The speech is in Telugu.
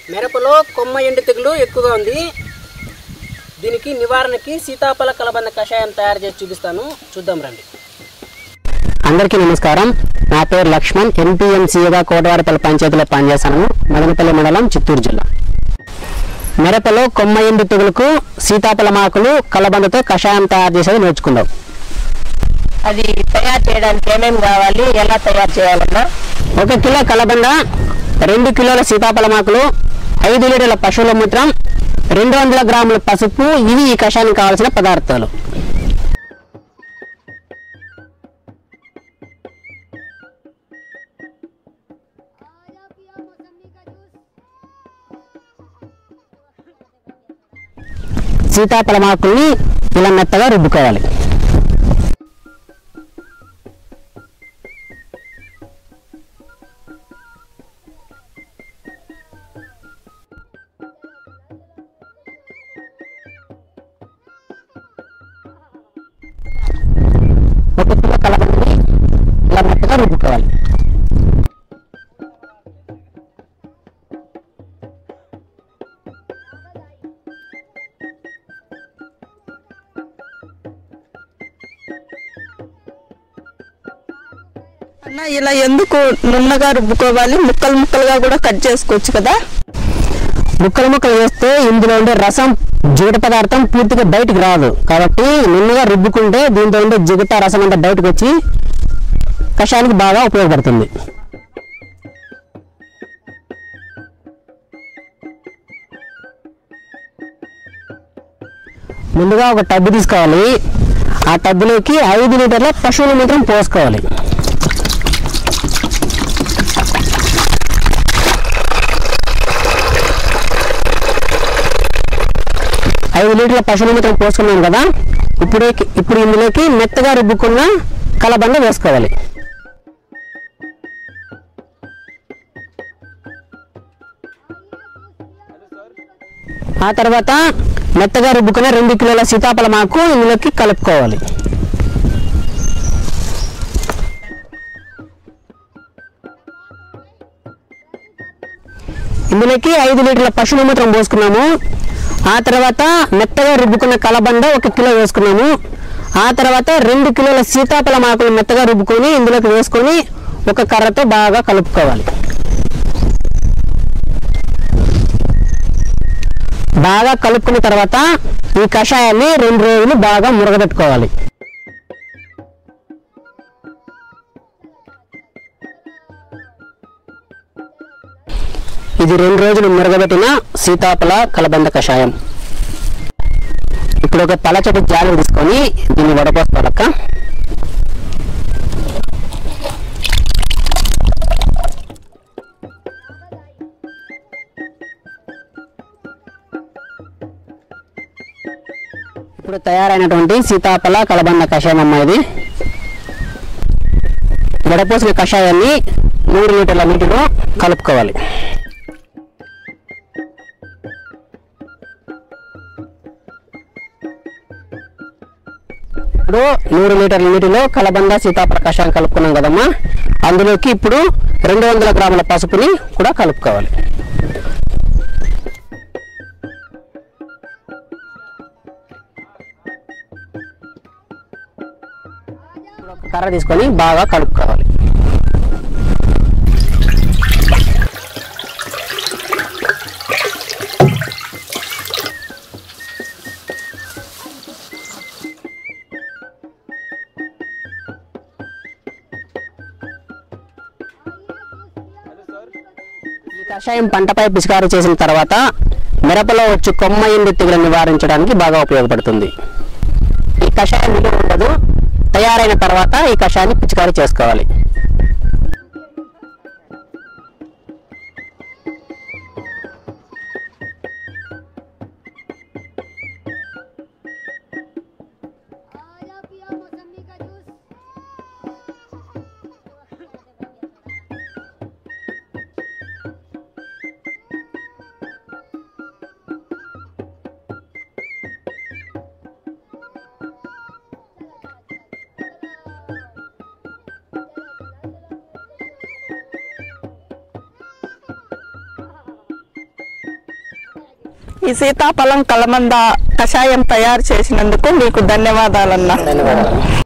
మిరపలో కొమ్మ ఎండు తెగులు ఎక్కువగా ఉంది దీనికి నివారణకి సీతాఫల కలబంద కషాయం తయారు చేసి చూపిస్తాను చూద్దాం రండి అందరికీ నమస్కారం నా పేరు లక్ష్మణ్ ఎంపీఎంసీగా కోటవారిపల్లి పంచాయతీలో పనిచేస్తాను మదనపల్లి మండలం చిత్తూరు జిల్లా మిరపలో కొమ్మ ఎండు తెగులుకు సీతాఫల మాకులు కలబందతో కషాయం తయారు చేసేది నేర్చుకుందాం అది తయారు చేయడానికి ఏమేమి కావాలి ఎలా తయారు చేయాలన్నా ఒక కిలో కలబంద రెండు కిలోల సీతాఫల మాకులు ఐదు లీటర్ల పశువుల మూత్రం రెండు వందల గ్రాముల పసుపు ఇవి ఈ కషాయానికి కావాల్సిన పదార్థాలు సీతాఫల మాకుల్ని ఇలా మెత్తగా రుబ్బుకోవాలి ఒక కిలో కలబందని ఇలా మెత్తగా రుబ్బుకోవాలి అన్న ఇలా ఎందుకు నున్నగా రుబ్బుకోవాలి ముక్కలు ముక్కలుగా కూడా కట్ చేసుకోవచ్చు కదా ముక్కలు ముక్కలు వేస్తే ఇందులో ఉండే రసం జిగట పదార్థం పూర్తిగా బయటికి రాదు కాబట్టి నిన్నగా రుబ్బుకుంటే దీంతో ఉండే జిగట రసం అంతా బయటకు వచ్చి కషాయానికి బాగా ఉపయోగపడుతుంది ముందుగా ఒక టబ్బు తీసుకోవాలి ఆ టబ్బులోకి ఐదు లీటర్ల పశువుల మూత్రం పోసుకోవాలి ఐదు లీటర్ల పశువుల మూత్రం పోసుకున్నాం కదా ఇప్పుడు ఇప్పుడు ఇందులోకి మెత్తగా రుబ్బుకున్న కలబంద వేసుకోవాలి ఆ తర్వాత మెత్తగా రుబ్బుకున్న రెండు కిలోల సీతాఫల మాకు ఇందులోకి కలుపుకోవాలి ఇందులోకి ఐదు లీటర్ల పశువుల మూత్రం పోసుకున్నాము ఆ తర్వాత మెత్తగా రుబ్బుకున్న కలబంద ఒక కిలో వేసుకున్నాము ఆ తర్వాత రెండు కిలోల సీతాఫల మాకులు మెత్తగా రుబ్బుకొని ఇందులోకి వేసుకొని ఒక కర్రతో బాగా కలుపుకోవాలి బాగా కలుపుకున్న తర్వాత ఈ కషాయాన్ని రెండు రోజులు బాగా మురగబెట్టుకోవాలి ఇది రెండు రోజులు మురగబెట్టిన సీతాఫల కలబంద కషాయం ఇప్పుడు ఒక పలచటి జాలి తీసుకొని దీన్ని వడపోసుకోవాలక్క ఇప్పుడు తయారైనటువంటి సీతాఫల కలబంద కషాయం అమ్మ ఇది వడపోసిన కషాయాన్ని నూరు లీటర్ల నీటిలో కలుపుకోవాలి ఇప్పుడు నూరు లీటర్ల నీటిలో కలబంద సీతాఫల కషాయం కలుపుకున్నాం కదమ్మా అందులోకి ఇప్పుడు రెండు వందల గ్రాముల పసుపుని కూడా కలుపుకోవాలి ఇప్పుడు ఒక కర్ర తీసుకొని బాగా కలుపుకోవాలి ఈ కషాయం పంటపై పిచికారీ చేసిన తర్వాత మిరపలో వచ్చి కొమ్మ ఎండు తెగులు నివారించడానికి బాగా ఉపయోగపడుతుంది ఈ కషాయం నిలువ ఉండదు తయారైన తర్వాత ఈ కషాయాన్ని పిచికారీ చేసుకోవాలి आजा पिया मौसमी का जूस ఈ సీతాఫలం కలమంద కషాయం తయారు చేసినందుకు మీకు ధన్యవాదాలన్నా ధన్యవాదాలు